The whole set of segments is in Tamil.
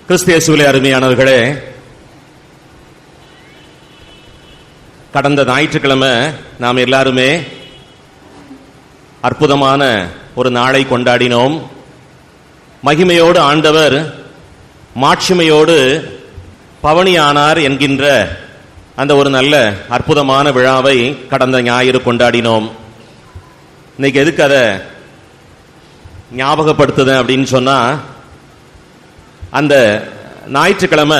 கிறிஸ்தியசுவிலே அருமையானவர்களே கடந்த ஞாயிற்றுக்கிழமை நாம் எல்லாருமே அற்புதமான ஒரு நாளை கொண்டாடினோம் மகிமையோடு ஆண்டவர் மாட்சிமையோடு பவனியானார் என்கின்ற அந்த ஒரு நல்ல அற்புதமான விழாவை கடந்த ஞாயிறு கொண்டாடினோம் இன்னைக்கு எதுக்கு அதை ஞாபகப்படுத்துதேன் அப்படின்னு சொன்னா அந்த ஞாயிற்றுக்கிழமை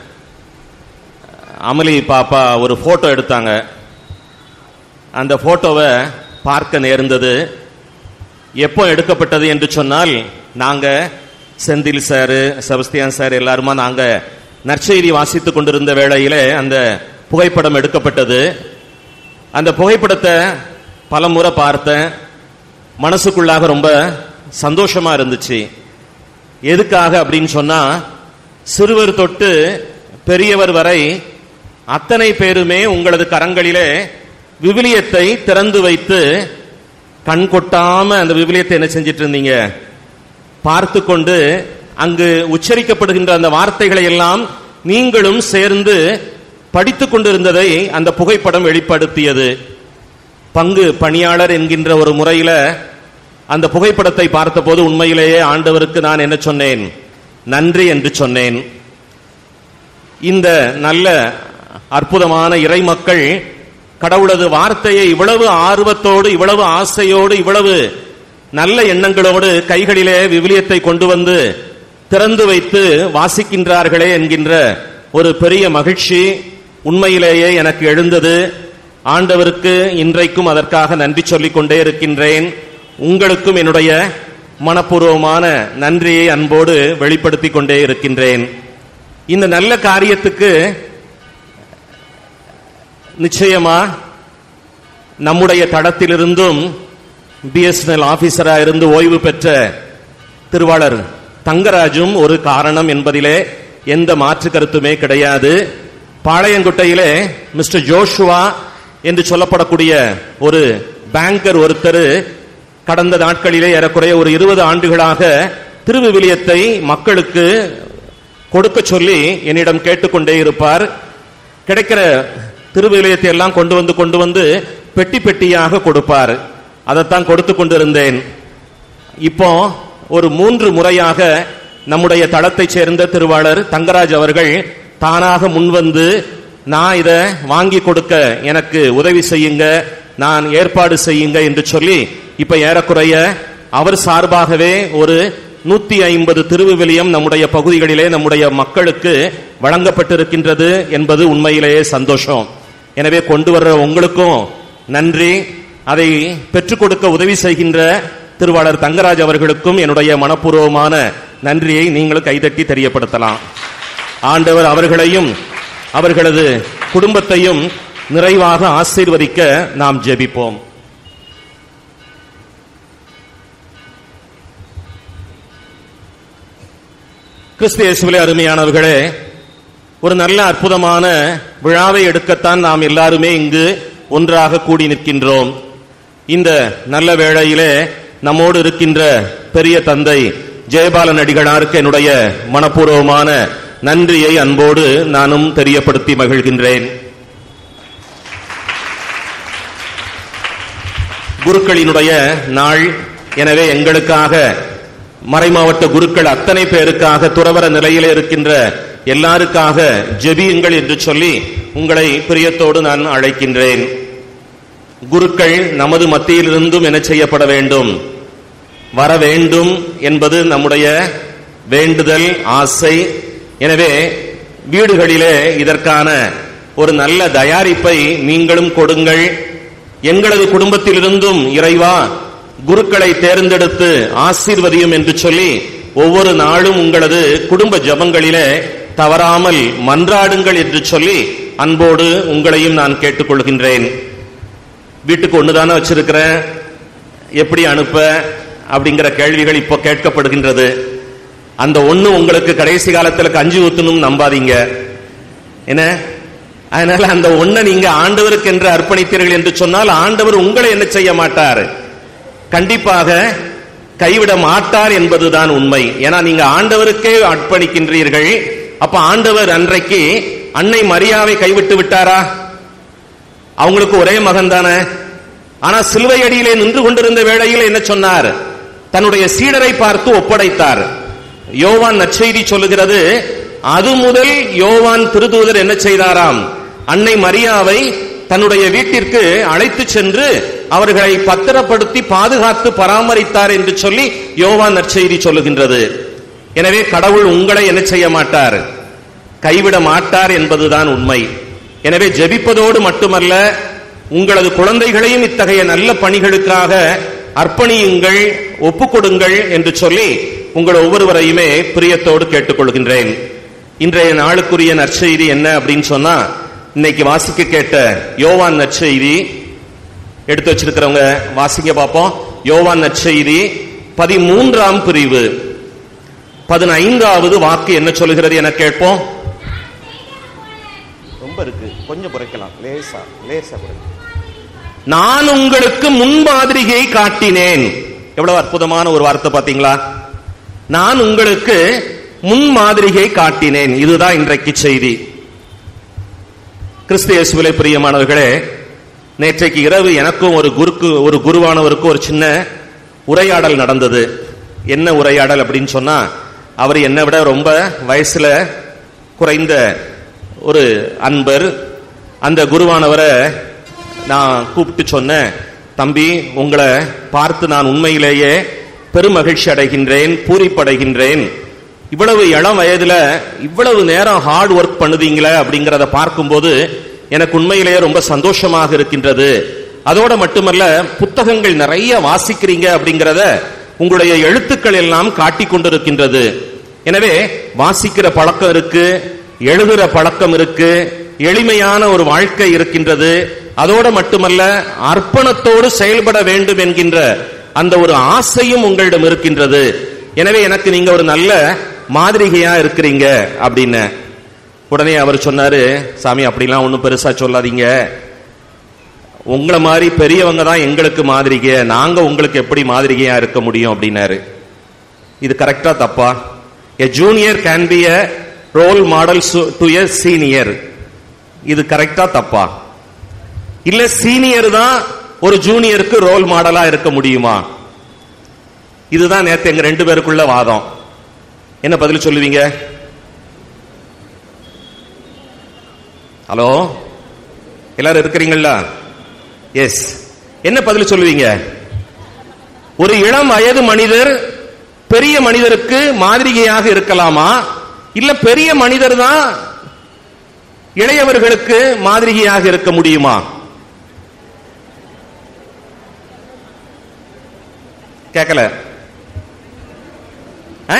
அமளி பாப்பா ஒரு போட்டோ எடுத்தாங்க அந்த போட்டோவை பார்க்க நேர்ந்தது எப்போ எடுக்கப்பட்டது என்று சொன்னால் நாங்க செந்தில் சார் செபஸ்தியான் சார் எல்லாருமா நாங்க நற்செய்தி வாசித்துக் கொண்டிருந்த வேளையிலே அந்த புகைப்படம் எடுக்கப்பட்டது அந்த புகைப்படத்தை பல முறை பார்த்தேன் மனசுக்குள்ளாக ரொம்ப சந்தோஷமா இருந்துச்சு எதுக்காக அப்படின்னு சொன்னா சிறுவர் தொட்டு பெரியவர் வரை அத்தனை பேருமே உங்களது கரங்களிலே விவிலியத்தை திறந்து வைத்து கண் கொட்டாம அந்த விவிலியத்தை என்ன செஞ்சிட்டு இருந்தீங்க பார்த்து கொண்டு அங்கு உச்சரிக்கப்படுகின்ற அந்த வார்த்தைகளை எல்லாம் நீங்களும் சேர்ந்து படித்துக் கொண்டிருந்ததை அந்த புகைப்படம் வெளிப்படுத்தியது பங்கு பணியாளர் என்கின்ற ஒரு முறையில அந்த புகைப்படத்தை பார்த்தபோது உண்மையிலேயே ஆண்டவருக்கு நான் என்ன சொன்னேன் நன்றி என்று சொன்னேன் இந்த நல்ல அற்புதமான இறை மக்கள் கடவுளது வார்த்தையை இவ்வளவு ஆர்வத்தோடு இவ்வளவு ஆசையோடு இவ்வளவு நல்ல எண்ணங்களோடு கைகளிலே விவிலியத்தை கொண்டு வந்து திறந்து வைத்து வாசிக்கின்றார்களே என்கின்ற ஒரு பெரிய மகிழ்ச்சி உண்மையிலேயே எனக்கு எழுந்தது ஆண்டவருக்கு இன்றைக்கும் அதற்காக நன்றி சொல்லிக் கொண்டே இருக்கின்றேன் உங்களுக்கும் என்னுடைய மனப்பூர்வமான நன்றியை அன்போடு வெளிப்படுத்திக் கொண்டே இருக்கின்றேன் இந்த நல்ல காரியத்துக்கு நிச்சயமா நம்முடைய தடத்திலிருந்தும் பிஎஸ்என்எல் ஆபீசரா இருந்து ஓய்வு பெற்ற திருவாளர் தங்கராஜும் ஒரு காரணம் என்பதிலே எந்த மாற்று கருத்துமே கிடையாது பாளையங்குட்டையிலே மிஸ்டர் ஜோஷுவா என்று சொல்லப்படக்கூடிய ஒரு பேங்கர் ஒருத்தர் கடந்த நாட்களிலே ஏறக்குறைய ஒரு இருபது ஆண்டுகளாக திருவிவிலியத்தை மக்களுக்கு கொடுக்க சொல்லி என்னிடம் கேட்டுக்கொண்டே இருப்பார் கிடைக்கிற திருவிவிலியத்தை எல்லாம் கொண்டு வந்து கொண்டு வந்து பெட்டி பெட்டியாக கொடுப்பார் அதைத்தான் கொடுத்து கொண்டிருந்தேன் இப்போ ஒரு மூன்று முறையாக நம்முடைய தளத்தைச் சேர்ந்த திருவாளர் தங்கராஜ் அவர்கள் தானாக முன்வந்து நான் இதை வாங்கி கொடுக்க எனக்கு உதவி செய்யுங்க நான் ஏற்பாடு செய்யுங்க என்று சொல்லி இப்ப ஏறக்குறைய அவர் சார்பாகவே ஒரு நூத்தி ஐம்பது திருவிவிலியம் நம்முடைய பகுதிகளிலே நம்முடைய மக்களுக்கு வழங்கப்பட்டிருக்கின்றது என்பது உண்மையிலேயே சந்தோஷம் எனவே கொண்டு வர்ற உங்களுக்கும் நன்றி அதை பெற்றுக் கொடுக்க உதவி செய்கின்ற திருவாளர் தங்கராஜ் அவர்களுக்கும் என்னுடைய மனப்பூர்வமான நன்றியை நீங்கள் கைதட்டி தெரியப்படுத்தலாம் ஆண்டவர் அவர்களையும் அவர்களது குடும்பத்தையும் நிறைவாக ஆசீர்வதிக்க நாம் ஜெபிப்போம் கிறிஸ்து இயேசுவிலே அருமையானவர்களே ஒரு நல்ல அற்புதமான விழாவை எடுக்கத்தான் நாம் எல்லாருமே இங்கு ஒன்றாக கூடி நிற்கின்றோம் இந்த நல்ல வேளையிலே நம்மோடு இருக்கின்ற பெரிய தந்தை ஜெயபாலன் அடிகளாருக்கு என்னுடைய மனப்பூர்வமான நன்றியை அன்போடு நானும் தெரியப்படுத்தி மகிழ்கின்றேன் குருக்களினுடைய நாள் எனவே எங்களுக்காக மறைமாவட்ட குருக்கள் அத்தனை பேருக்காக துறவர நிலையிலே இருக்கின்ற எல்லாருக்காக ஜெபியுங்கள் என்று சொல்லி உங்களை பிரியத்தோடு நான் அழைக்கின்றேன் குருக்கள் நமது மத்தியிலிருந்தும் என செய்யப்பட வேண்டும் வர வேண்டும் என்பது நம்முடைய வேண்டுதல் ஆசை எனவே வீடுகளிலே இதற்கான ஒரு நல்ல தயாரிப்பை நீங்களும் கொடுங்கள் எங்களது குடும்பத்திலிருந்தும் இறைவா குருக்களை தேர்ந்தெடுத்து ஆசீர்வதியும் என்று சொல்லி ஒவ்வொரு நாளும் உங்களது குடும்ப ஜபங்களிலே தவறாமல் மன்றாடுங்கள் என்று சொல்லி அன்போடு உங்களையும் நான் கேட்டுக்கொள்கின்றேன் வீட்டுக்கு ஒண்ணுதானே வச்சிருக்கிறேன் எப்படி அனுப்ப அப்படிங்கிற கேள்விகள் இப்போ கேட்கப்படுகின்றது அந்த ஒண்ணு உங்களுக்கு கடைசி காலத்துல கஞ்சி ஊத்தணும் நம்பாதீங்க என்ன அதனால அந்த ஒண்ணை நீங்க ஆண்டவருக்கு என்று அர்ப்பணித்தீர்கள் என்று சொன்னால் ஆண்டவர் உங்களை என்ன செய்ய மாட்டார் கண்டிப்பாக கைவிட மாட்டார் என்பதுதான் உண்மை ஏன்னா நீங்க ஆண்டவருக்கே அர்ப்பணிக்கின்றீர்கள் அப்ப ஆண்டவர் அன்றைக்கு அன்னை மரியாவை கைவிட்டு விட்டாரா அவங்களுக்கு ஒரே மகன் தானே ஆனா சிலுவை அடியிலே நின்று கொண்டிருந்த வேளையில் என்ன சொன்னார் தன்னுடைய சீடரை பார்த்து ஒப்படைத்தார் யோவான் நற்செய்தி சொல்லுகிறது அது முதல் யோவான் திருதூதர் என்ன செய்தாராம் அன்னை மரியாவை தன்னுடைய வீட்டிற்கு அழைத்து சென்று அவர்களை பத்திரப்படுத்தி பாதுகாத்து பராமரித்தார் என்று சொல்லி யோவான் நற்செய்தி சொல்லுகின்றது எனவே கடவுள் உங்களை என்ன செய்ய மாட்டார் கைவிட மாட்டார் என்பதுதான் உண்மை எனவே ஜெபிப்பதோடு மட்டுமல்ல உங்களது குழந்தைகளையும் இத்தகைய நல்ல பணிகளுக்காக அர்ப்பணியுங்கள் ஒப்புக்கொடுங்கள் என்று சொல்லி உங்கள் ஒவ்வொருவரையுமே பிரியத்தோடு கேட்டுக்கொள்கின்றேன் இன்றைய நாளுக்குரிய நற்செய்தி என்ன அப்படின்னு சொன்னா இன்னைக்கு வாசிக்க கேட்ட யோவான் நற்செய்தி எடுத்து வச்சிருக்கிறவங்க வாசிக்க பார்ப்போம் யோவான் நற்செய்தி பதிமூன்றாம் பிரிவு பதினைந்தாவது வாக்கு என்ன சொல்லுகிறது என கேட்போம் ரொம்ப இருக்கு கொஞ்சம் குறைக்கலாம் லேசா லேசா குறை நான் உங்களுக்கு முன்மாதிரியை காட்டினேன் எவ்வளவு அற்புதமான ஒரு வார்த்தை பாத்தீங்களா நான் உங்களுக்கு முன்மாதிரியை காட்டினேன் இதுதான் இன்றைக்கு செய்தி கிறிஸ்து இயேசுவிலே பிரியமானவர்களே நேற்றைக்கு இரவு எனக்கும் ஒரு குருக்கு ஒரு குருவானவருக்கும் ஒரு சின்ன உரையாடல் நடந்தது என்ன உரையாடல் அப்படின்னு சொன்னா அவர் என்னை விட ரொம்ப வயசுல குறைந்த ஒரு அன்பர் அந்த குருவானவரை நான் கூப்பிட்டு சொன்னேன் தம்பி உங்களை பார்த்து நான் உண்மையிலேயே பெருமகிழ்ச்சி அடைகின்றேன் பூரிப்படைகின்றேன் இவ்வளவு இளம் வயதுல இவ்வளவு நேரம் ஹார்ட் ஒர்க் பண்ணுதீங்களே அப்படிங்கறத பார்க்கும்போது எனக்கு உண்மையிலேயே ரொம்ப சந்தோஷமாக இருக்கின்றது அதோட மட்டுமல்ல புத்தகங்கள் நிறைய வாசிக்கிறீங்க அப்படிங்கறத உங்களுடைய எழுத்துக்கள் எல்லாம் காட்டிக் கொண்டிருக்கின்றது எனவே வாசிக்கிற பழக்கம் இருக்கு எழுதுற பழக்கம் இருக்கு எளிமையான ஒரு வாழ்க்கை இருக்கின்றது அதோட மட்டுமல்ல அர்ப்பணத்தோடு செயல்பட வேண்டும் என்கின்ற அந்த ஒரு ஆசையும் உங்களிடம் இருக்கின்றது எனவே எனக்கு நீங்க ஒரு நல்ல மாதிரிகையா இருக்கிறீங்க அப்படின்னு உடனே அவர் சொன்னாரு சாமி அப்படிலாம் ஒன்றும் பெருசா சொல்லாதீங்க உங்களை மாதிரி பெரியவங்க தான் எங்களுக்கு மாதிரிகை நாங்க உங்களுக்கு எப்படி மாதிரிகையா இருக்க முடியும் அப்படின்னாரு இது கரெக்டா தப்பா a junior can be a role model to a senior இது கரெக்டா தப்பா இல்ல சீனியர் தான் ஒரு ஜூனியருக்கு ரோல் மாடலா இருக்க முடியுமா இதுதான் நேத்து எங்க ரெண்டு பேருக்குள்ள வாதம் என்ன பதில் சொல்லுவீங்க ஹலோ எல்லாரும் இருக்கிறீங்களா எஸ் என்ன பதில் சொல்லுவீங்க ஒரு இளம் வயது மனிதர் பெரிய மனிதருக்கு மாதிரிகையாக இருக்கலாமா இல்ல பெரிய மனிதர் தான் இளையவர்களுக்கு மாதிரிகையாக இருக்க முடியுமா கேட்கல ஆ?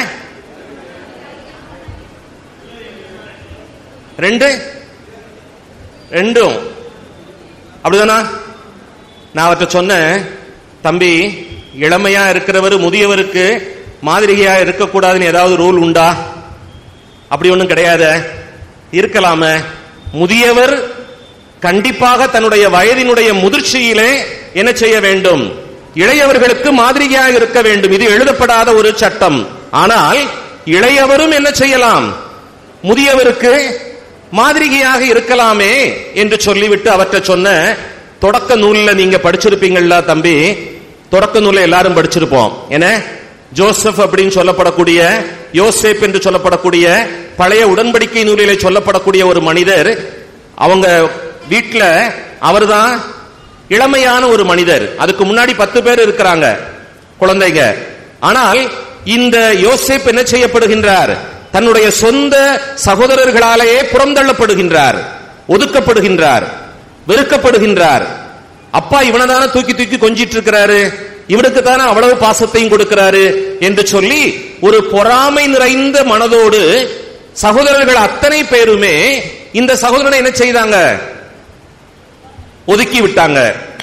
ரெண்டு ரெண்டும் அப்படிதானா நான் அவர்கிட்ட சொன்னேன் தம்பி இளமையா இருக்கிறவர் முதியவருக்கு மாதிரிகையா இருக்கக்கூடாதுன்னு ஏதாவது ரூல் உண்டா அப்படி ஒண்ணும் கிடையாது இருக்கலாமே முதியவர் கண்டிப்பாக தன்னுடைய வயதினுடைய முதிர்ச்சியிலே என்ன செய்ய வேண்டும் இளையவர்களுக்கு மாதிரியாக இருக்க வேண்டும் இது எழுதப்படாத ஒரு சட்டம் ஆனால் இளையவரும் என்ன செய்யலாம் முதியவருக்கு மாதிரிகையாக இருக்கலாமே என்று சொல்லிவிட்டு அவற்றை சொன்ன தொடக்க நூல்ல நீங்க படிச்சிருப்பீங்களா தம்பி தொடக்க நூலை எல்லாரும் படிச்சிருப்போம் என்ன ஜோசப் அப்படின்னு சொல்லப்படக்கூடிய யோசேப் என்று சொல்லப்படக்கூடிய பழைய உடன்படிக்கை நூலிலே சொல்லப்படக்கூடிய ஒரு மனிதர் அவங்க வீட்டுல அவர்தான் இளமையான ஒரு மனிதர் அதுக்கு முன்னாடி பத்து பேர் இருக்கிறாங்க குழந்தைங்க ஆனால் இந்த யோசேப் என்ன செய்யப்படுகின்றார் தன்னுடைய சொந்த சகோதரர்களாலேயே புறந்தள்ளப்படுகின்றார் ஒதுக்கப்படுகின்றார் வெறுக்கப்படுகின்றார் அப்பா இவனை தானே தூக்கி தூக்கி கொஞ்சிட்டு இருக்கிறாரு இவனுக்கு தானே அவ்வளவு பாசத்தையும் கொடுக்கிறாரு என்று சொல்லி ஒரு பொறாமை நிறைந்த மனதோடு சகோதரர்கள் அத்தனை பேருமே இந்த சகோதரனை என்ன செய்தாங்க ஒதுக்கி விட்டாங்க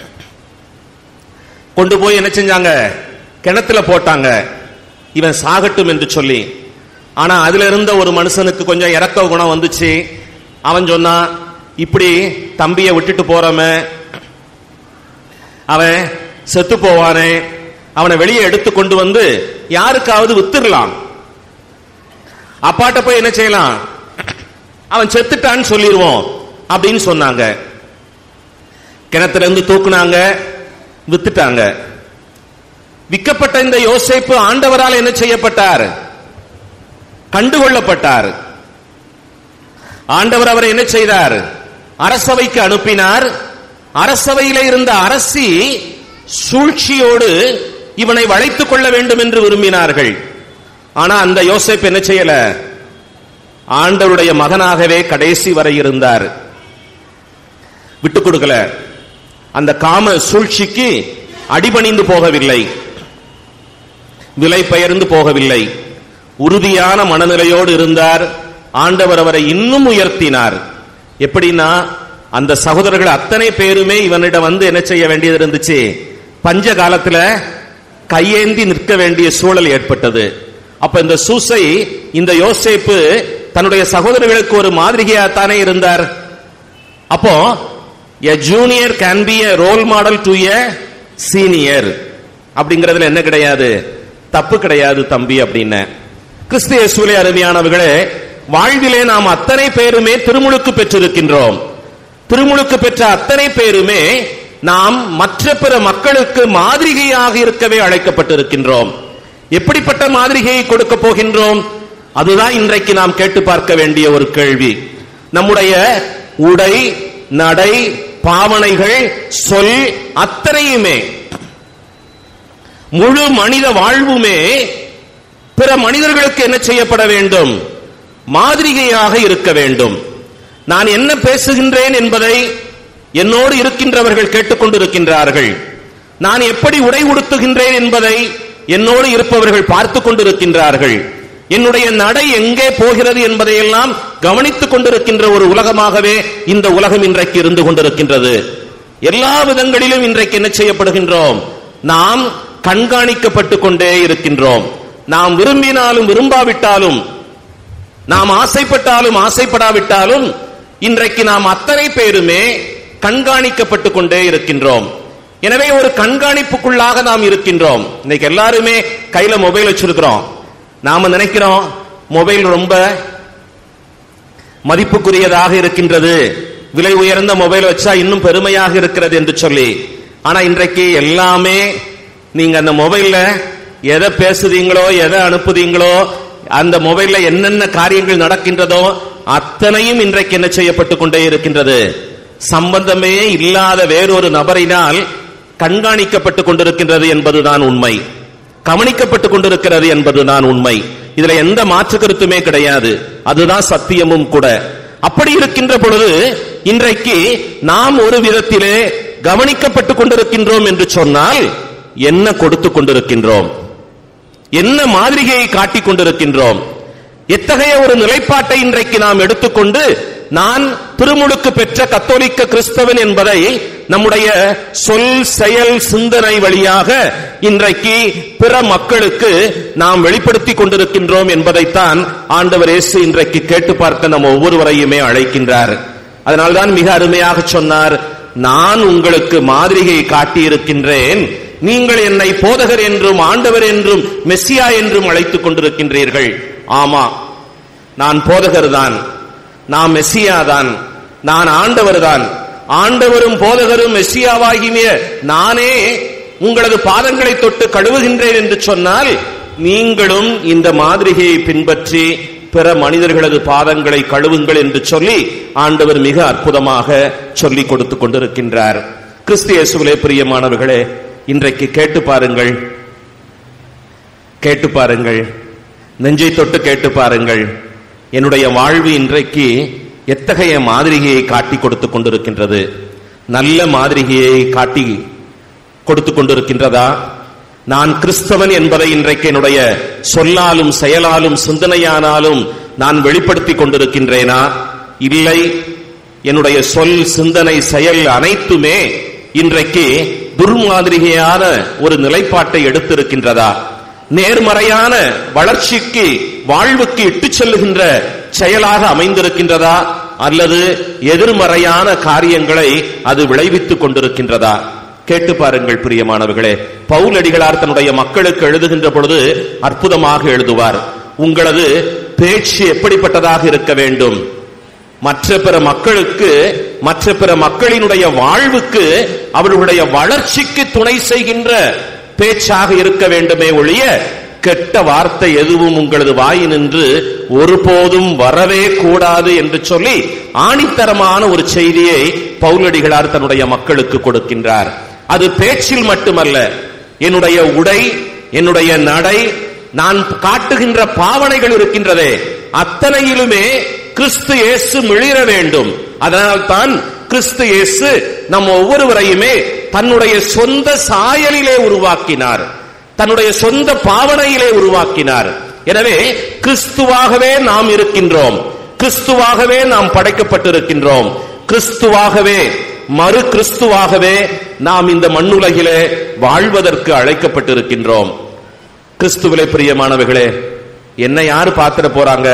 கொண்டு போய் என்ன செஞ்சாங்க கிணத்துல போட்டாங்க இவன் சாகட்டும் என்று சொல்லி ஆனா அதுல இருந்த ஒரு மனுஷனுக்கு கொஞ்சம் இறக்க குணம் வந்துச்சு அவன் சொன்னா இப்படி தம்பியை விட்டுட்டு போறோமே அவன் செத்து போவானே அவனை வெளியே எடுத்து கொண்டு வந்து யாருக்காவது வித்துடலாம் அப்பாட்ட போய் என்ன செய்யலாம் அவன் செத்துட்டான்னு சொல்லிடுவோம் அப்படின்னு சொன்னாங்க கிணத்துல இருந்து தூக்குனாங்க வித்துட்டாங்க விற்கப்பட்ட இந்த யோசேப்பு ஆண்டவரால் என்ன செய்யப்பட்டார் கண்டுகொள்ளப்பட்டார் ஆண்டவர் அவரை என்ன செய்தார் அரசவைக்கு அனுப்பினார் அரசவையில இருந்த அரசி சூழ்ச்சியோடு இவனை வளைத்துக் கொள்ள வேண்டும் என்று விரும்பினார்கள் ஆனா அந்த யோசேப் என்ன செய்யல ஆண்டவருடைய மகனாகவே கடைசி வரை இருந்தார் விட்டுக் கொடுக்கல அந்த காம சூழ்ச்சிக்கு அடிபணிந்து போகவில்லை விலை பெயர்ந்து போகவில்லை உறுதியான மனநிலையோடு இருந்தார் ஆண்டவர் அவரை இன்னும் உயர்த்தினார் எப்படின்னா அந்த சகோதரர்கள் அத்தனை பேருமே இவனிடம் வந்து என்ன செய்ய வேண்டியது இருந்துச்சு பஞ்ச காலத்துல கையேந்தி நிற்க வேண்டிய சூழல் ஏற்பட்டது அப்ப இந்த சூசை இந்த யோசேப்பு தன்னுடைய சகோதரர்களுக்கு ஒரு மாதிரிகையாத்தானே இருந்தார் அப்போ a junior can be a role model to a senior அப்படிங்கறதுல என்ன கிடையாது தப்பு கிடையாது தம்பி அப்படின்னு கிறிஸ்து இயேசுவிலே அருமையானவர்களே வாழ்விலே நாம் அத்தனை பேருமே திருமுழுக்கு பெற்றிருக்கின்றோம் திருமுழுக்கு பெற்ற அத்தனை பேருமே நாம் மற்ற பிற மக்களுக்கு மாதிரிகையாக இருக்கவே அழைக்கப்பட்டிருக்கின்றோம் எப்படிப்பட்ட மாதிரிகையை கொடுக்க போகின்றோம் அதுதான் இன்றைக்கு நாம் கேட்டு பார்க்க வேண்டிய ஒரு கேள்வி நம்முடைய உடை நடை பாவனைகள் சொல் அத்தனையுமே முழு மனித வாழ்வுமே பிற மனிதர்களுக்கு என்ன செய்யப்பட வேண்டும் மாதிரிகையாக இருக்க வேண்டும் நான் என்ன பேசுகின்றேன் என்பதை என்னோடு இருக்கின்றவர்கள் கேட்டுக்கொண்டிருக்கின்றார்கள் நான் எப்படி உடை உடுத்துகின்றேன் என்பதை என்னோடு இருப்பவர்கள் பார்த்து கொண்டிருக்கின்றார்கள் என்னுடைய நடை எங்கே போகிறது என்பதையெல்லாம் கவனித்துக் கொண்டிருக்கின்ற ஒரு உலகமாகவே இந்த உலகம் இன்றைக்கு இருந்து கொண்டிருக்கின்றது எல்லா விதங்களிலும் இன்றைக்கு என்ன செய்யப்படுகின்றோம் நாம் கண்காணிக்கப்பட்டு கொண்டே இருக்கின்றோம் நாம் விரும்பினாலும் விரும்பாவிட்டாலும் நாம் ஆசைப்பட்டாலும் ஆசைப்படாவிட்டாலும் இன்றைக்கு நாம் அத்தனை பேருமே கண்காணிக்கப்பட்டு கொண்டே இருக்கின்றோம் எனவே ஒரு கண்காணிப்புக்குள்ளாக நாம் இருக்கின்றோம் இன்னைக்கு எல்லாருமே கையில மொபைல் வச்சிருக்கிறோம் நாம நினைக்கிறோம் மொபைல் ரொம்ப மதிப்புக்குரியதாக இருக்கின்றது விலை உயர்ந்த மொபைல் வச்சா இன்னும் பெருமையாக இருக்கிறது என்று சொல்லி ஆனா இன்றைக்கு எல்லாமே நீங்க அந்த மொபைல்ல எதை பேசுதீங்களோ எதை அனுப்புதீங்களோ அந்த மொபைல்ல என்னென்ன காரியங்கள் நடக்கின்றதோ அத்தனையும் இன்றைக்கு என்ன செய்யப்பட்டு கொண்டே இருக்கின்றது சம்பந்தமே இல்லாத வேறொரு நபரினால் கண்காணிக்கப்பட்டு கொண்டிருக்கின்றது என்பதுதான் உண்மை கவனிக்கப்பட்டு கொண்டிருக்கிறது என்பதுதான் உண்மை இதுல எந்த மாற்று கருத்துமே கிடையாது அதுதான் சத்தியமும் கூட அப்படி இருக்கின்ற பொழுது இன்றைக்கு நாம் ஒரு விதத்திலே கவனிக்கப்பட்டு கொண்டிருக்கின்றோம் என்று சொன்னால் என்ன கொடுத்து கொண்டிருக்கின்றோம் என்ன மாதிரிகையை காட்டிக் கொண்டிருக்கின்றோம் எத்தகைய ஒரு நிலைப்பாட்டை இன்றைக்கு நாம் எடுத்துக்கொண்டு நான் திருமுழுக்கு பெற்ற கத்தோலிக்க கிறிஸ்தவன் என்பதை நம்முடைய சொல் செயல் சிந்தனை வழியாக இன்றைக்கு பிற மக்களுக்கு நாம் வெளிப்படுத்திக் கொண்டிருக்கின்றோம் என்பதைத்தான் ஆண்டவர் இயேசு இன்றைக்கு கேட்டு பார்க்க நம்ம ஒவ்வொருவரையுமே அழைக்கின்றார் அதனால்தான் மிக அருமையாக சொன்னார் நான் உங்களுக்கு மாதிரிகை காட்டியிருக்கின்றேன் நீங்கள் என்னை போதகர் என்றும் ஆண்டவர் என்றும் மெஸ்ஸியா என்றும் அழைத்துக் கொண்டிருக்கின்றீர்கள் ஆமா நான் போதகர் தான் நான் மெஸ்ஸியா தான் நான் ஆண்டவர் தான் ஆண்டவரும் போதகரும் மெஸ்ஸியாவாகிய நானே உங்களது பாதங்களை தொட்டு கழுவுகின்றேன் என்று சொன்னால் நீங்களும் இந்த மாதிரிகையை பின்பற்றி பிற மனிதர்களது பாதங்களை கழுவுங்கள் என்று சொல்லி ஆண்டவர் மிக அற்புதமாக சொல்லிக் கொடுத்துக் கொண்டிருக்கின்றார் கிறிஸ்து இயேசுவிலே பிரியமானவர்களே இன்றைக்கு கேட்டு பாருங்கள் கேட்டு பாருங்கள் நெஞ்சை தொட்டு கேட்டு பாருங்கள் என்னுடைய வாழ்வு இன்றைக்கு எத்தகைய மாதிரிகையை காட்டி கொடுத்துக் கொண்டிருக்கின்றது நல்ல மாதிரிகையை காட்டி கொடுத்துக் கொண்டிருக்கின்றதா நான் கிறிஸ்தவன் என்பதை இன்றைக்கு என்னுடைய சொல்லாலும் செயலாலும் சிந்தனையானாலும் நான் வெளிப்படுத்திக் கொண்டிருக்கின்றேனா இல்லை என்னுடைய சொல் சிந்தனை செயல் அனைத்துமே இன்றைக்கு துர்மாதிரிகையான ஒரு நிலைப்பாட்டை எடுத்திருக்கின்றதா நேர்மறையான வளர்ச்சிக்கு வாழ்வுக்கு இட்டுச் செல்லுகின்ற செயலாக அமைந்திருக்கின்றதா அல்லது எதிர்மறையான காரியங்களை அது விளைவித்துக் கொண்டிருக்கின்றதா கேட்டு பாருங்கள் பிரியமானவர்களே பவுலடிகளார் தன்னுடைய மக்களுக்கு எழுதுகின்ற பொழுது அற்புதமாக எழுதுவார் உங்களது பேச்சு எப்படிப்பட்டதாக இருக்க வேண்டும் மற்ற பிற மக்களுக்கு மற்ற பிற மக்களினுடைய வாழ்வுக்கு அவர்களுடைய வளர்ச்சிக்கு துணை செய்கின்ற பேச்சாக இருக்க வேண்டுமே ஒழிய கெட்ட வார்த்தை எதுவும் உங்களது வாயினின்று ஒருபோதும் வரவே கூடாது என்று சொல்லி ஆணித்தரமான ஒரு செய்தியை பவுலடிகளார் தன்னுடைய மக்களுக்கு கொடுக்கின்றார் அது பேச்சில் மட்டுமல்ல என்னுடைய உடை என்னுடைய நடை நான் காட்டுகின்ற பாவனைகள் இருக்கின்றதே அத்தனையிலுமே கிறிஸ்து இயேசு மிளிர வேண்டும் அதனால் தான் கிறிஸ்து இயேசு நம் ஒவ்வொருவரையுமே தன்னுடைய சொந்த சாயலிலே உருவாக்கினார் தன்னுடைய சொந்த பாவனையிலே உருவாக்கினார் எனவே கிறிஸ்துவாகவே நாம் இருக்கின்றோம் கிறிஸ்துவாகவே நாம் படைக்கப்பட்டிருக்கின்றோம் கிறிஸ்துவாகவே மறு கிறிஸ்துவாகவே நாம் இந்த மண்ணுலகிலே வாழ்வதற்கு அழைக்கப்பட்டிருக்கின்றோம் கிறிஸ்துவிலே பிரியமானவர்களே என்ன யாரு பாத்திர போறாங்க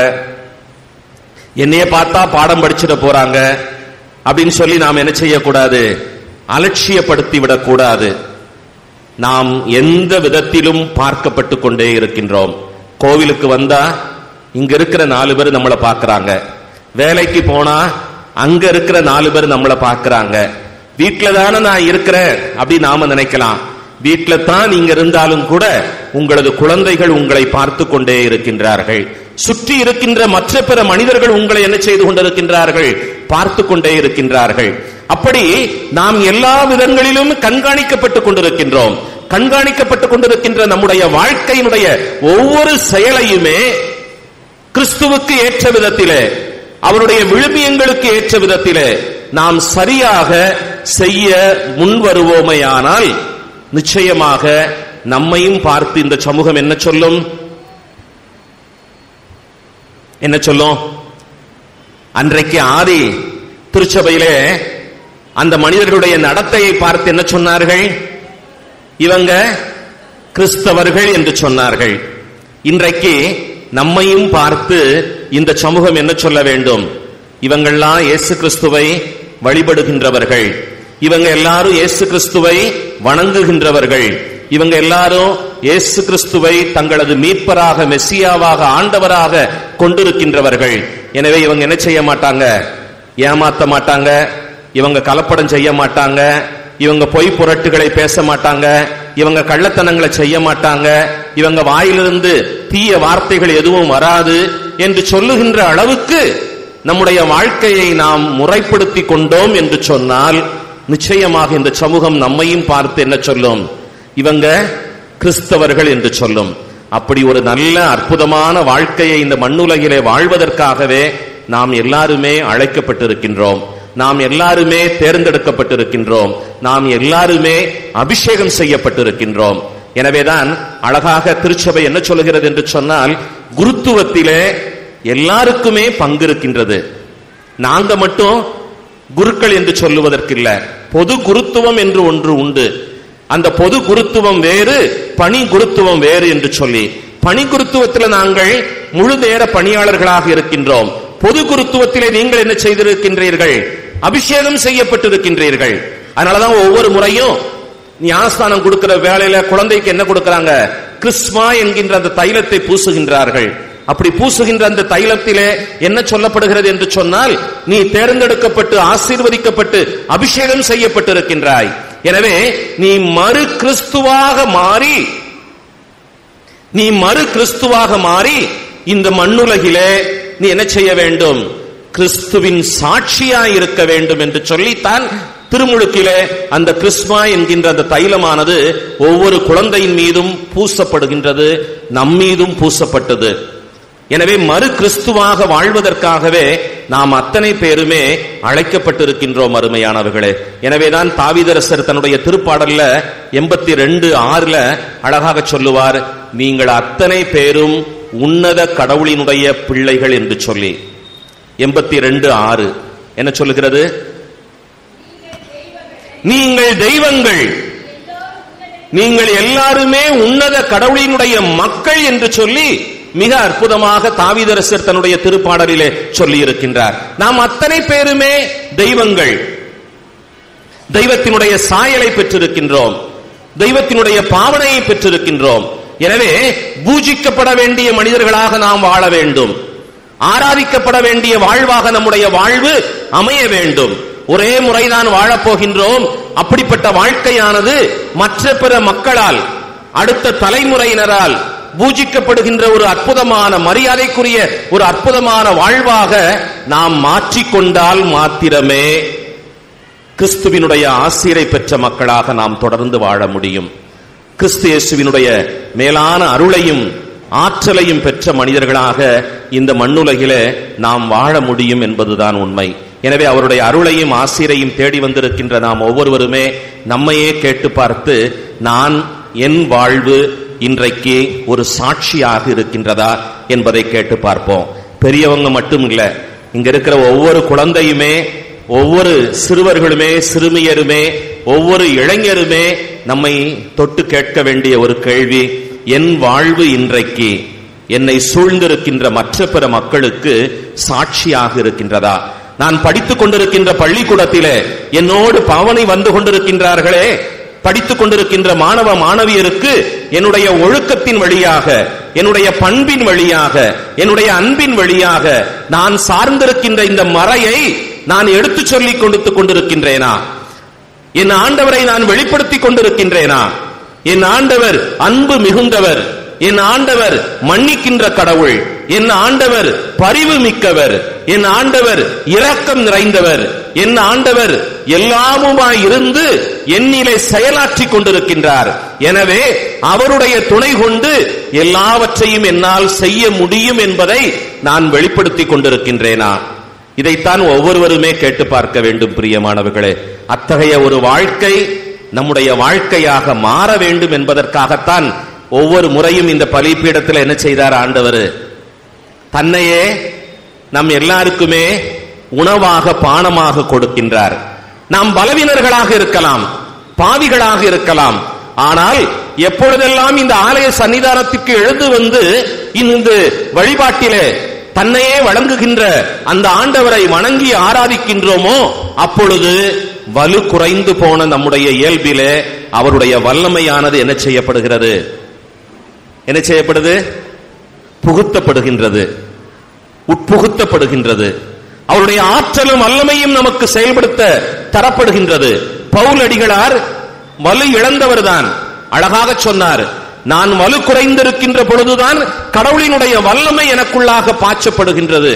என்னைய பார்த்தா பாடம் படிச்சிட போறாங்க அப்படின்னு சொல்லி நாம் என்ன செய்யக்கூடாது அலட்சியப்படுத்தி விடக்கூடாது நாம் எந்த விதத்திலும் பார்க்கப்பட்டு கொண்டே இருக்கின்றோம் கோவிலுக்கு வந்தா இங்க இருக்கிற நாலு பேர் நம்மளை பார்க்கறாங்க வேலைக்கு போனா அங்க இருக்கிற நாலு பேர் நம்மளை பார்க்கறாங்க வீட்டுல தானே நான் இருக்கிறேன் அப்படின்னு நாம நினைக்கலாம் வீட்டுல தான் நீங்க இருந்தாலும் கூட உங்களது குழந்தைகள் உங்களை பார்த்து கொண்டே இருக்கின்றார்கள் சுற்றி இருக்கின்ற மற்ற பிற மனிதர்கள் உங்களை என்ன செய்து கொண்டிருக்கின்றார்கள் பார்த்து கொண்டே இருக்கின்றார்கள் அப்படி நாம் எல்லா விதங்களிலும் கண்காணிக்கப்பட்டுக் கொண்டிருக்கின்றோம் கண்காணிக்கப்பட்டுக் கொண்டிருக்கின்ற நம்முடைய வாழ்க்கையினுடைய ஒவ்வொரு செயலையுமே கிறிஸ்துவுக்கு ஏற்ற விதத்திலே அவருடைய விழுமியங்களுக்கு ஏற்ற விதத்திலே நாம் சரியாக செய்ய முன்வருவோமையானால் நிச்சயமாக நம்மையும் பார்த்து இந்த சமூகம் என்ன சொல்லும் என்ன சொல்லும் அன்றைக்கு ஆதி திருச்சபையிலே அந்த மனிதர்களுடைய நடத்தையை பார்த்து என்ன சொன்னார்கள் இவங்க கிறிஸ்தவர்கள் என்று சொன்னார்கள் இன்றைக்கு நம்மையும் பார்த்து இந்த சமூகம் என்ன சொல்ல வேண்டும் இவங்கெல்லாம் இயேசு கிறிஸ்துவை வழிபடுகின்றவர்கள் இவங்க எல்லாரும் இயேசு கிறிஸ்துவை வணங்குகின்றவர்கள் இவங்க எல்லாரும் இயேசு கிறிஸ்துவை தங்களது மீட்பராக மெஸ்ஸியாவாக ஆண்டவராக கொண்டிருக்கின்றவர்கள் எனவே இவங்க என்ன செய்ய மாட்டாங்க ஏமாத்த மாட்டாங்க இவங்க கலப்படம் செய்ய மாட்டாங்க இவங்க பொய் புரட்டுகளை பேச மாட்டாங்க இவங்க கள்ளத்தனங்களை செய்ய மாட்டாங்க இவங்க வாயிலிருந்து தீய வார்த்தைகள் எதுவும் வராது என்று சொல்லுகின்ற அளவுக்கு நம்முடைய வாழ்க்கையை நாம் முறைப்படுத்தி கொண்டோம் என்று சொன்னால் நிச்சயமாக இந்த சமூகம் நம்மையும் பார்த்து என்ன சொல்லும் இவங்க கிறிஸ்தவர்கள் என்று சொல்லும் அப்படி ஒரு நல்ல அற்புதமான வாழ்க்கையை இந்த மண்ணுலகிலே வாழ்வதற்காகவே நாம் எல்லாருமே அழைக்கப்பட்டிருக்கின்றோம் நாம் எல்லாருமே தேர்ந்தெடுக்கப்பட்டிருக்கின்றோம் நாம் எல்லாருமே அபிஷேகம் செய்யப்பட்டிருக்கின்றோம் எனவேதான் அழகாக திருச்சபை என்ன சொல்லுகிறது என்று சொன்னால் குருத்துவத்திலே எல்லாருக்குமே பங்கு இருக்கின்றது நாங்க மட்டும் குருக்கள் என்று சொல்லுவதற்கில்ல பொது குருத்துவம் என்று ஒன்று உண்டு அந்த பொது குருத்துவம் வேறு பணி குருத்துவம் வேறு என்று சொல்லி பணி குருத்துவத்தில் நாங்கள் முழு நேர பணியாளர்களாக இருக்கின்றோம் பொது குருத்துவத்திலே நீங்கள் என்ன செய்திருக்கின்றீர்கள் அபிஷேகம் செய்யப்பட்டிருக்கின்றீர்கள் அதனாலதான் ஒவ்வொரு முறையும் ஞானஸ்தானம் கொடுக்கிற வேலையில குழந்தைக்கு என்ன கொடுக்கறாங்க கிறிஸ்மா என்கின்ற அந்த தைலத்தை பூசுகின்றார்கள் அப்படி பூசுகின்ற அந்த தைலத்திலே என்ன சொல்லப்படுகிறது என்று சொன்னால் நீ தேர்ந்தெடுக்கப்பட்டு ஆசீர்வதிக்கப்பட்டு அபிஷேகம் செய்யப்பட்டிருக்கின்றாய் எனவே நீ மறு கிறிஸ்துவாக மாறி நீ மறு கிறிஸ்துவாக மாறி இந்த மண்ணுலகிலே நீ என்ன செய்ய வேண்டும் கிறிஸ்துவின் சாட்சியாய் இருக்க வேண்டும் என்று சொல்லித்தான் திருமுழுக்கிலே அந்த கிறிஸ்மா என்கின்ற அந்த தைலமானது ஒவ்வொரு குழந்தையின் மீதும் பூசப்படுகின்றது நம்மீதும் பூசப்பட்டது எனவே மறு கிறிஸ்துவாக வாழ்வதற்காகவே நாம் அத்தனை பேருமே அழைக்கப்பட்டிருக்கின்றோம் அருமையானவர்களே எனவேதான் தாவிதரசர் தன்னுடைய திருப்பாடல்ல எண்பத்தி ரெண்டு ஆறுல அழகாக சொல்லுவார் நீங்கள் அத்தனை பேரும் உன்னத கடவுளினுடைய பிள்ளைகள் என்று சொல்லி எண்பத்தி ரெண்டு ஆறு என்ன சொல்லுகிறது நீங்கள் தெய்வங்கள் நீங்கள் எல்லாருமே உன்னத கடவுளினுடைய மக்கள் என்று சொல்லி மிக அற்புதமாக தாவிதரசர் தன்னுடைய திருப்பாடலிலே சொல்லி இருக்கின்றார் நாம் அத்தனை பேருமே தெய்வங்கள் தெய்வத்தினுடைய சாயலை பெற்றிருக்கின்றோம் தெய்வத்தினுடைய பாவனையை பெற்றிருக்கின்றோம் எனவே பூஜிக்கப்பட வேண்டிய மனிதர்களாக நாம் வாழ வேண்டும் ஆராதிக்கப்பட வேண்டிய வாழ்வாக நம்முடைய வாழ்வு அமைய வேண்டும் ஒரே முறைதான் வாழப்போகின்றோம் அப்படிப்பட்ட வாழ்க்கையானது மற்ற பிற மக்களால் அடுத்த தலைமுறையினரால் பூஜிக்கப்படுகின்ற ஒரு அற்புதமான மரியாதைக்குரிய ஒரு அற்புதமான வாழ்வாக நாம் மாற்றிக்கொண்டால் மாத்திரமே கிறிஸ்துவினுடைய ஆசிரை பெற்ற மக்களாக நாம் தொடர்ந்து வாழ முடியும் கிறிஸ்து இயேசுவினுடைய மேலான அருளையும் ஆற்றலையும் பெற்ற மனிதர்களாக இந்த மண்ணுலகிலே நாம் வாழ முடியும் என்பதுதான் உண்மை எனவே அவருடைய அருளையும் ஆசிரையும் தேடி வந்திருக்கின்ற நாம் ஒவ்வொருவருமே நம்மையே கேட்டு பார்த்து நான் என் வாழ்வு இன்றைக்கு ஒரு சாட்சியாக இருக்கின்றதா என்பதை கேட்டு பார்ப்போம் பெரியவங்க மட்டும் இல்ல இங்க இருக்கிற ஒவ்வொரு குழந்தையுமே ஒவ்வொரு சிறுவர்களுமே சிறுமியருமே ஒவ்வொரு இளைஞருமே நம்மை தொட்டு கேட்க வேண்டிய ஒரு கேள்வி என் வாழ்வு இன்றைக்கு என்னை சூழ்ந்திருக்கின்ற மற்ற பிற மக்களுக்கு சாட்சியாக இருக்கின்றதா நான் படித்துக் கொண்டிருக்கின்ற பள்ளிக்கூடத்திலே என்னோடு பாவனை வந்து கொண்டிருக்கின்றார்களே படித்துக் கொண்டிருக்கின்ற மாணவ மாணவியருக்கு என்னுடைய ஒழுக்கத்தின் வழியாக என்னுடைய பண்பின் வழியாக என்னுடைய அன்பின் வழியாக நான் சார்ந்திருக்கின்ற இந்த மறையை நான் எடுத்துச் சொல்லிக் கொடுத்துக் கொண்டிருக்கின்றேனா என் ஆண்டவரை நான் வெளிப்படுத்திக் கொண்டிருக்கின்றேனா என் ஆண்டவர் அன்பு மிகுந்தவர் என் ஆண்டவர் மன்னிக்கின்ற கடவுள் என் ஆண்டவர் பரிவு மிக்கவர் என் ஆண்டவர் இரக்கம் நிறைந்தவர் என் ஆண்டவர் எல்லாமுமாய் இருந்து என்னிலே செயலாற்றி கொண்டிருக்கின்றார் எனவே அவருடைய துணை கொண்டு எல்லாவற்றையும் என்னால் செய்ய முடியும் என்பதை நான் வெளிப்படுத்திக் கொண்டிருக்கின்றேனா இதைத்தான் ஒவ்வொருவருமே கேட்டு பார்க்க வேண்டும் பிரியமானவர்களே அத்தகைய ஒரு வாழ்க்கை நம்முடைய வாழ்க்கையாக மாற வேண்டும் என்பதற்காகத்தான் ஒவ்வொரு முறையும் இந்த பலிப்பீடத்தில் என்ன செய்தார் ஆண்டவர் தன்னையே நம் எல்லாருக்குமே உணவாக பானமாக கொடுக்கின்றார் நாம் பலவீனர்களாக இருக்கலாம் பாவிகளாக இருக்கலாம் ஆனால் எப்பொழுதெல்லாம் இந்த ஆலய சன்னிதானத்துக்கு எழுந்து வந்து இந்த வழிபாட்டிலே தன்னையே வழங்குகின்ற அந்த ஆண்டவரை வணங்கி ஆராதிக்கின்றோமோ அப்பொழுது வலு குறைந்து போன நம்முடைய இயல்பிலே அவருடைய வல்லமையானது என்ன செய்யப்படுகிறது என்ன செய்யப்படுது புகுத்தப்படுகின்றது உட்புகுத்தப்படுகின்றது அவருடைய ஆற்றலும் வல்லமையும் நமக்கு செயல்படுத்த தரப்படுகின்றது பவுல் அடிகளார் வலு இழந்தவர்தான் அழகாக சொன்னார் நான் வலு குறைந்திருக்கின்ற பொழுதுதான் கடவுளினுடைய வல்லமை எனக்குள்ளாக பாய்ச்சப்படுகின்றது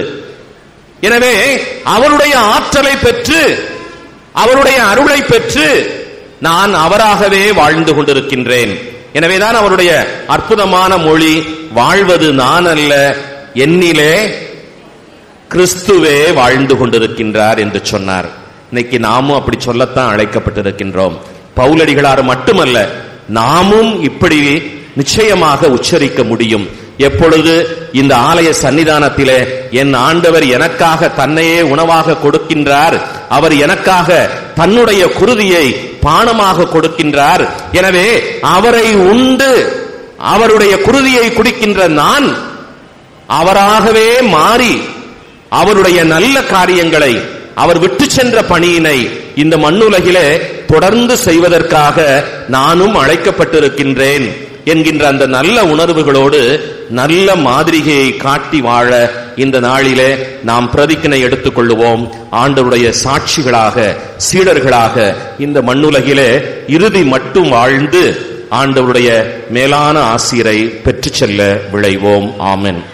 எனவே அவருடைய ஆற்றலை பெற்று அவருடைய அருளை பெற்று நான் அவராகவே வாழ்ந்து கொண்டிருக்கின்றேன் எனவேதான் அவருடைய அற்புதமான மொழி வாழ்வது நான் அல்ல என்னிலே கிறிஸ்துவே வாழ்ந்து கொண்டிருக்கின்றார் என்று சொன்னார் இன்னைக்கு நாமும் அப்படி சொல்லத்தான் அழைக்கப்பட்டிருக்கின்றோம் பவுலடிகளார் மட்டுமல்ல நாமும் இப்படி நிச்சயமாக உச்சரிக்க முடியும் எப்பொழுது இந்த ஆலய சன்னிதானத்திலே என் ஆண்டவர் எனக்காக தன்னையே உணவாக கொடுக்கின்றார் அவர் எனக்காக தன்னுடைய குருதியை பானமாக கொடுக்கின்றார் எனவே அவரை உண்டு அவருடைய குருதியை குடிக்கின்ற நான் அவராகவே மாறி அவருடைய நல்ல காரியங்களை அவர் விட்டு சென்ற பணியினை இந்த மண்ணுலகிலே தொடர்ந்து செய்வதற்காக நானும் அழைக்கப்பட்டிருக்கின்றேன் என்கின்ற அந்த நல்ல உணர்வுகளோடு நல்ல மாதிரிகையை காட்டி வாழ இந்த நாளிலே நாம் பிரதிக்கினை எடுத்துக்கொள்ளுவோம் ஆண்டவருடைய சாட்சிகளாக சீடர்களாக இந்த மண்ணுலகிலே இறுதி மட்டும் வாழ்ந்து ஆண்டவருடைய மேலான ஆசிரை பெற்றுச் செல்ல விளைவோம் ஆமென்